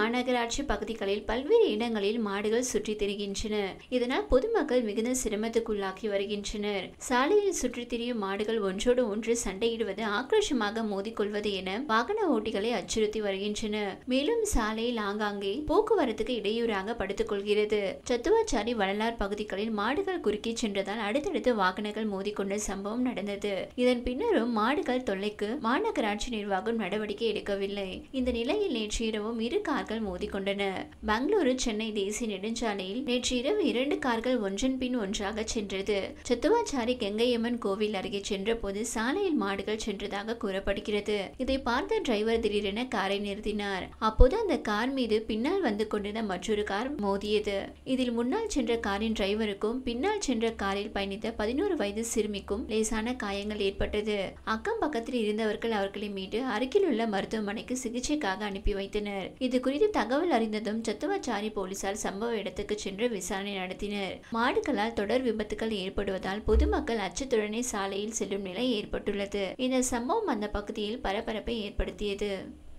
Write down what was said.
மாநகராட்சி பகுதிகளில் பல்வேறு இடங்களில் மாடுகள் சுற்றித் திரிகின்றன இதனால் பொதுமக்கள் மிகுந்த சிரமத்துக்குள்ளாக்கி வருகின்றனர் சாலையில் சுற்றித் திரியும் மாடுகள் ஒன்றோடு ஒன்று சண்டையிடுவது ஆக்ரோஷமாக மோதிக்கொள்வது என வாகன ஓட்டிகளை அச்சுறுத்தி வருகின்றன மேலும் சாலையில் ஆங்காங்கே போக்குவரத்துக்கு இடையூறாக படுத்துக் கொள்கிறது சத்துவாச்சாரி வள்ளலார் பகுதிகளில் மாடுகள் குறுக்கே சென்றதால் அடுத்தடுத்து வாகனங்கள் மோதிக்கொண்ட சம்பவம் நடந்தது இதன் பின்னரும் மாடுகள் தொல்லைக்கு மாநகராட்சி நிர்வாகம் நடவடிக்கை எடுக்கவில்லை இந்த நிலையில் நேற்று இரவும் இரு கார்கள் மோதிக்கொண்டன பெங்களூரு சென்னை தேசிய நெடுஞ்சாலையில் நேற்று இரவு இரண்டு கார்கள் ஒன்றன் பின் ஒன்றாக சென்றது சத்துவாச்சாரி கெங்கையம்மன் கோவில் அருகே சென்றபோது சாலையில் மாடுகள் சென்றதாக கூறப்படுகிறது இதை பார்த்த டிரைவர் திடீரென காரை நிறுத்தினார் அப்போது அந்த கார் மீது பின்னால் வந்து கொண்டிருந்த மற்றொரு கார் மோதியது இதில் முன்னால் சென்ற காரின் டிரைவருக்கும் பின்னால் சென்ற காரில் பயணித்த பதினோரு வயது சிறுமிக்கும் லேசான காயங்கள் ஏற்பட்டது அக்கம் பக்கத்தில் இருந்தவர்கள் அவர்களை மீட்டு அருகில் உள்ள மருத்துவமனைக்கு சிகிச்சைக்காக அனுப்பி வைத்தனர் இது குறித்து தகவல் அறிந்ததும் சத்துவாச்சாரி போலீசார் சம்பவ இடத்துக்கு சென்று விசாரணை நடத்தினர் மாடுகளால் தொடர் விபத்துகள் ஏற்படுவதால் பொதுமக்கள் அச்சத்துடனே சாலையில் செல்லும் நிலை ஏற்பட்டுள்ளது இந்த சம்பவம் அந்த பகுதியில் பரபரப்பை ஏற்படுத்தியது